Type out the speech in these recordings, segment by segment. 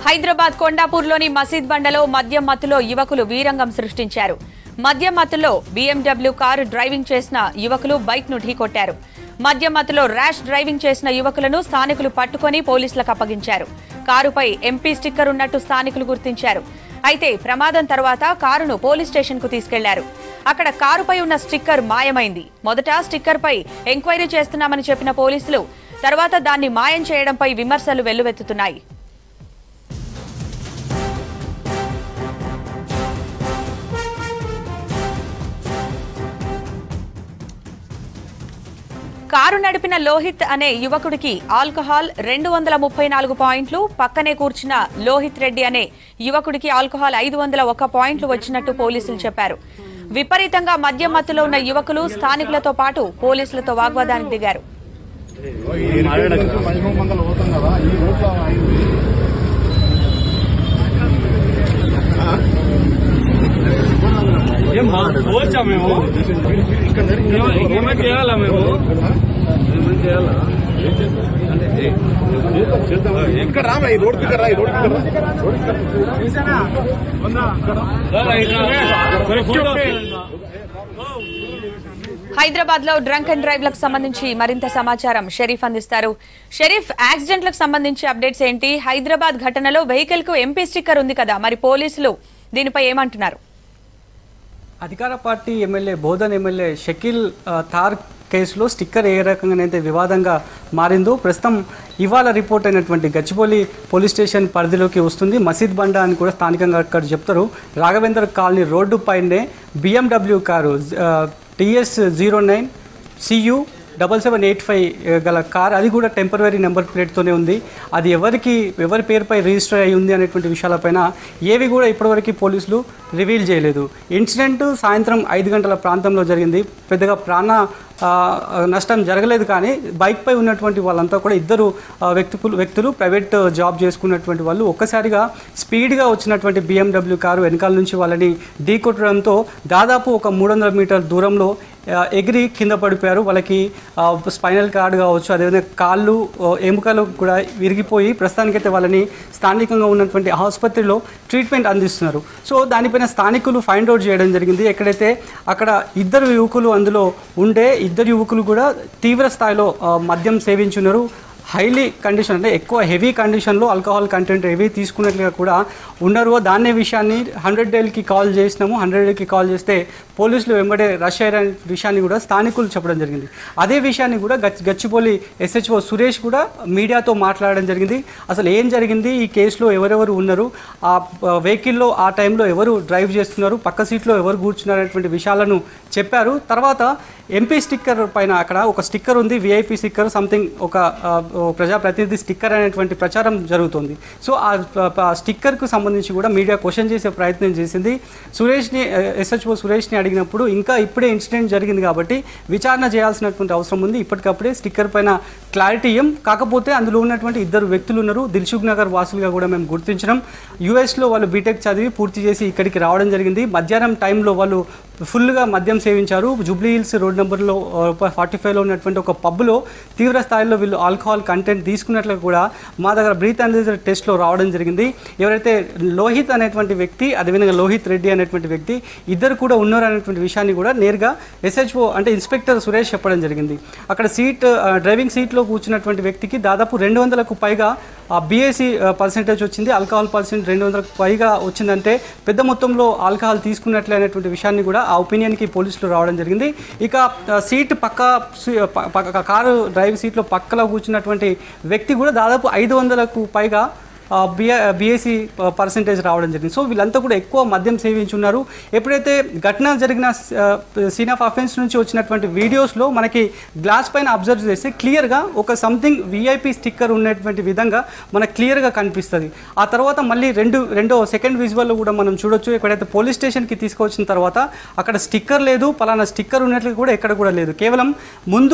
హైదరాబాద్ కొండాపూర్లోని మసీద్ బండలో మద్యం మత్తులో యువకులు వీరంగం సృష్టించారు మద్యం మత్తులో బీఎండబ్ల్యూ కారు డ్రైవింగ్ చేసిన యువకులు బైక్ ను ఢీకొట్టారు మద్యం మత్తులో ర్యాష్ డ్రైవింగ్ చేసిన యువకులను స్థానికులు పట్టుకొని పోలీసులకు అప్పగించారు కారుపై ఎంపీ స్టిక్కర్ ఉన్నట్టు స్థానికులు గుర్తించారు అయితే ప్రమాదం తర్వాత కారును పోలీస్ స్టేషన్ కు తీసుకెళ్లారు అక్కడ కారుపై ఉన్న స్టిక్కర్ మాయమైంది మొదట స్టిక్కర్ పై ఎంక్వైరీ చేస్తున్నామని చెప్పిన పోలీసులు తర్వాత దాన్ని మాయం చేయడంపై విమర్శలు వెల్లువెత్తుతున్నాయి కారు నడిపిన లోహిత్ అనే యువకుడికి ఆల్కహాల్ రెండు వందల ముప్పై నాలుగు పాయింట్లు పక్కనే కూర్చున్న లోహిత్ రెడ్డి అనే యువకుడికి ఆల్కహాల్ ఐదు వందల ఒక పాయింట్లు వచ్చినట్టు పోలీసులు చెప్పారు విపరీతంగా మద్యం మత్తులో ఉన్న యువకులు స్థానికులతో పాటు పోలీసులతో వాగ్వాదానికి దిగారు పదిహేను వందలు పోతుంది కదా ఈ రూట్లో అయింది ఏం పోవచ్చా మేము ఏమ- ఏమైనా చేయాలా మేము ఏమైనా చేయాలా ఇక్కడ రామా ఈ రోడ్ ఇక్కడ రా ఈ రోడ్ ఇక్కడ రా. రోడ్ ఇక్కడ రా, ఇక్కడ రా. మరి ఫోటో హైదరాబాద్ లో డ్రంక్ అండ్ డ్రైవ్ లకు సంబంధించి మరింత సమాచారం షరీఫ్ అందిస్తారు షరీఫ్ యాక్సిడెంట్లకు సంబంధించి అప్డేట్స్ ఏంటి హైదరాబాద్ ఘటనలో వెహికల్ కు ఎంపీ స్టిక్కర్ ఉంది కదా మరి పోలీసులు దీనిపై ఏమంటున్నారు అధికార party MLA Bodhan MLA Shakeel ఆ, థార్ కేసులో స్టిక్కర్ ఏ రకంగానైతే వివాదంగా మారిందో ప్రస్తుతం ఇవాళ రిపోర్ట్ అయినటువంటి గచ్చిబౌలి పోలీస్ స్టేషన్ పరిధిలోకి వస్తుంది మసీద్ బండ అని కూడా స్థానికంగా అక్కడ చెప్తారు రాఘవేంద్ర కాలనీ రోడ్డు పైనే BMW car TS zero nine C U double seven eight five గల కార్ అది కూడా టెంపరీ నెంబర్ ప్లేట్తోనే ఉంది అది ఎవరికి ఎవరి పేరుపై రిజిస్టర్ అయి ఉంది అనేటువంటి విషయాలపైన ఏవి కూడా ఇప్పటివరకు పోలీసులు రివీల్ చేయలేదు ఇన్సిడెంట్ సాయంత్రం ఐదు గంటల ప్రాంతంలో జరిగింది పెద్దగా ప్రాణ ఆ, నష్టం జరగలేదు కానీ బైక్పై ఉన్నటువంటి వాళ్ళంతా కూడా ఇద్దరు ఆ, వ్యక్తులు వ్యక్తులు ప్రైవేట్ జాబ్ చేసుకున్నటువంటి వాళ్ళు ఒక్కసారిగా స్పీడ్గా వచ్చినటువంటి బిఎండబ్ల్యూ కారు వెనకాల నుంచి వాళ్ళని ఢీకొట్టడంతో దాదాపు ఒక మూడు వందల మీటర్ దూరంలో ఆ, ఎగిరి కింద పడిపోయారు వాళ్ళకి ఆ, స్పైనల్ కార్డ్ కావచ్చు అదేవిధంగా కాళ్ళు ఆ, ఎముకలు కూడా విరిగిపోయి ప్రస్తుతానికైతే వాళ్ళని స్థానికంగా ఉన్నటువంటి ఆసుపత్రిలో ట్రీట్మెంట్ అందిస్తున్నారు సో దానిపైన స్థానికులు ఫైండ్ అవుట్ చేయడం జరిగింది ఎక్కడైతే అక్కడ ఇద్దరు యువకులు అందులో ఉండే ఇద్దరు యువకులు కూడా తీవ్ర స్థాయిలో ఆ, మద్యం సేవించున్నారు హైలీ కండిషన్ అంటే ఎక్కువ హెవీ కండిషన్లో ఆల్కహాల్ కంటెంట్ హెవీ తీసుకున్నట్లుగా కూడా ఉన్నారు దాన్నే విషయాన్ని హండ్రెడ్ డేల్కి కాల్ చేసినాము హండ్రెడ్ డేల్కి కాల్ చేస్తే పోలీసులు వెంబడే రష్ అయ్యారనే విషయాన్ని కూడా స్థానికులు చెప్పడం జరిగింది అదే విషయాన్ని కూడా గచ్ గచ్చిబౌలి ఎస్హెచ్ఓ సురేష్ కూడా మీడియాతో మాట్లాడడం జరిగింది అసలు ఏం జరిగింది ఈ కేసులో ఎవరెవరు ఉన్నారు ఆ వెహికల్లో ఆ టైంలో ఎవరు డ్రైవ్ చేస్తున్నారు పక్క సీట్లో ఎవరు కూర్చున్నారు అనేటువంటి విషయాలను చెప్పారు తర్వాత ఎంపీ స్టిక్కర్ పైన అక్కడ ఒక స్టిక్కర్ ఉంది విఐపి స్టిక్కర్ సంథింగ్ ఒక ఆ, ఓ ప్రజాప్రతినిధి స్టిక్కర్ అనేటువంటి ప్రచారం జరుగుతుంది సో ఆ ఆ స్టిక్కర్కు సంబంధించి కూడా మీడియా క్వశ్చన్ చేసే ప్రయత్నం చేసింది సురేష్ని ఎస్హెచ్ఓ సురేష్ని అడిగినప్పుడు ఇంకా ఇప్పుడే ఇన్సిడెంట్ జరిగింది కాబట్టి విచారణ చేయాల్సినటువంటి అవసరం ఉంది ఇప్పటికప్పుడే స్టిక్కర్ పైన క్లారిటీ ఇయ్యం కాకపోతే అందులో ఉన్నటువంటి ఇద్దరు వ్యక్తులు ఉన్నారు దిల్సుఖ్ నగర్ వాసులుగా కూడా మేము గుర్తించడం యూఎస్లో వాళ్ళు బీటెక్ చదివి పూర్తి చేసి ఇక్కడికి రావడం జరిగింది మధ్యాహ్నం టైంలో వాళ్ళు ఫుల్గా మద్యం సేవించారు జూబ్లీ హిల్స్ రోడ్ నెంబర్లో ఫార్టీ ఫైవ్లో ఉన్నటువంటి ఒక పబ్లో తీవ్ర స్థాయిలో వీళ్ళు ఆల్కహాల్ కంటెంట్ తీసుకున్నట్లు కూడా మా దగ్గర బ్రీత్ అనలైజర్ టెస్ట్లో రావడం జరిగింది ఎవరైతే లోహిత్ అనేటువంటి వ్యక్తి అదేవిధంగా లోహిత్ రెడ్డి అనేటువంటి వ్యక్తి ఇద్దరు కూడా ఉన్నారు అనేటువంటి విషయాన్ని కూడా నేరుగా ఎస్హెచ్ఓ అంటే ఇన్స్పెక్టర్ సురేష్ చెప్పడం జరిగింది అక్కడ సీట్ ఆ, డ్రైవింగ్ సీట్లో కూర్చున్నటువంటి వ్యక్తికి దాదాపు రెండు వందలకు పైగా ఆ బీఎస్సీ పర్సెంటేజ్ వచ్చింది ఆల్కహాల్ పర్సెంట్ రెండు వందలకు పైగా వచ్చిందంటే పెద్ద మొత్తంలో ఆల్కహాల్ తీసుకున్నట్లే అనేటువంటి విషయాన్ని కూడా ఆ ఒపీనియన్కి పోలీసులు రావడం జరిగింది ఇక ఆ, సీట్ పక్క సీ- ప- పక్క కారు డ్రైవ్ సీట్లో పక్కలో కూర్చున్నటువంటి వ్యక్తి కూడా దాదాపు ఐదు వందలకు పైగా బిఏ బీఎస్సీ పర్సంటేజ్ రావడం జరిగింది సో వీళ్ళంతా కూడా ఎక్కువ మద్యం సేవించున్నారు ఎప్పుడైతే ఘటన జరిగిన సీన్ ఆఫ్ అఫెన్స్ నుంచి వచ్చినటువంటి వీడియోస్లో మనకి గ్లాస్ పైన అబ్జర్వ్ చేస్తే క్లియర్గా ఒక సంథింగ్ విఐపి స్టిక్కర్ ఉన్నటువంటి విధంగా మనకు క్లియర్గా కనిపిస్తుంది ఆ తర్వాత మళ్ళీ రెండు రెండో సెకండ్ విజువల్లో కూడా మనం చూడొచ్చు ఎక్కడైతే పోలీస్ స్టేషన్కి తీసుకొచ్చిన తర్వాత అక్కడ స్టిక్కర్ లేదు పలానా స్టిక్కర్ ఉన్నట్లు కూడా ఎక్కడ కూడా లేదు కేవలం ముందు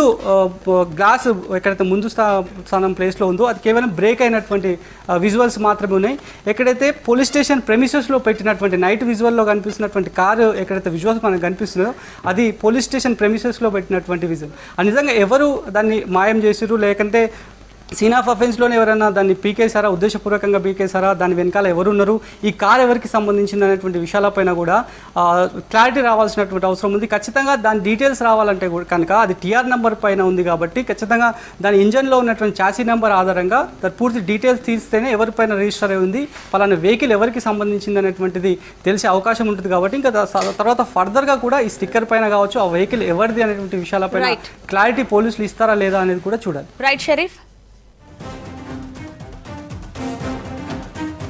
గ్లాస్ ఎక్కడైతే ముందు స్థా- స్థానం ప్లేస్లో ఉందో అది కేవలం బ్రేక్ అయినటువంటి విజువల్స్ మాత్రమే ఉన్నాయి ఎక్కడైతే పోలీస్ స్టేషన్ ప్రెమిసెస్లో పెట్టినటువంటి నైట్ విజువల్లో కనిపిస్తున్నటువంటి కారు ఎక్కడైతే విజువల్స్ మనకు కనిపిస్తుందో అది పోలీస్ స్టేషన్ ప్రెమిసెస్లో పెట్టినటువంటి విజువల్ అది నిజంగా ఎవరు దాన్ని మాయం చేసిరు లేకంటే సీన్ ఆఫ్ అఫెన్స్లోనే ఎవరైనా దాన్ని పీకేశారా ఉద్దేశపూర్వకంగా పీకేశారా దాని వెనకాల ఎవరున్నారు ఈ కార్ ఎవరికి సంబంధించింది అనేటువంటి విషయాలపైన కూడా ఆ, క్లారిటీ రావాల్సినటువంటి అవసరం ఉంది ఖచ్చితంగా దాని డీటెయిల్స్ రావాలంటే కూడా కనుక అది టీఆర్ నెంబర్ పైన ఉంది కాబట్టి ఖచ్చితంగా దాని ఇంజన్లో ఉన్నటువంటి చాసీ నెంబర్ ఆధారంగా దాని పూర్తి డీటెయిల్స్ తీస్తేనే ఎవరిపైన రిజిస్టర్ అయి ఉంది పలానా వెహికల్ ఎవరికి సంబంధించింది అనేటువంటిది తెలిసే అవకాశం ఉంటుంది కాబట్టి ఇంకా దా- తర్వాత ఫర్దర్గా కూడా ఈ స్టిక్కర్ పైన కావచ్చు ఆ వెహికల్ ఎవరిది అనేటువంటి విషయాలపైన Right. క్లారిటీ పోలీసులు ఇస్తారా లేదా అనేది కూడా చూడాలి రైట్ షరీఫ్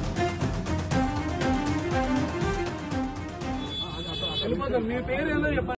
మీ పేరు ఏందో చెప్పండి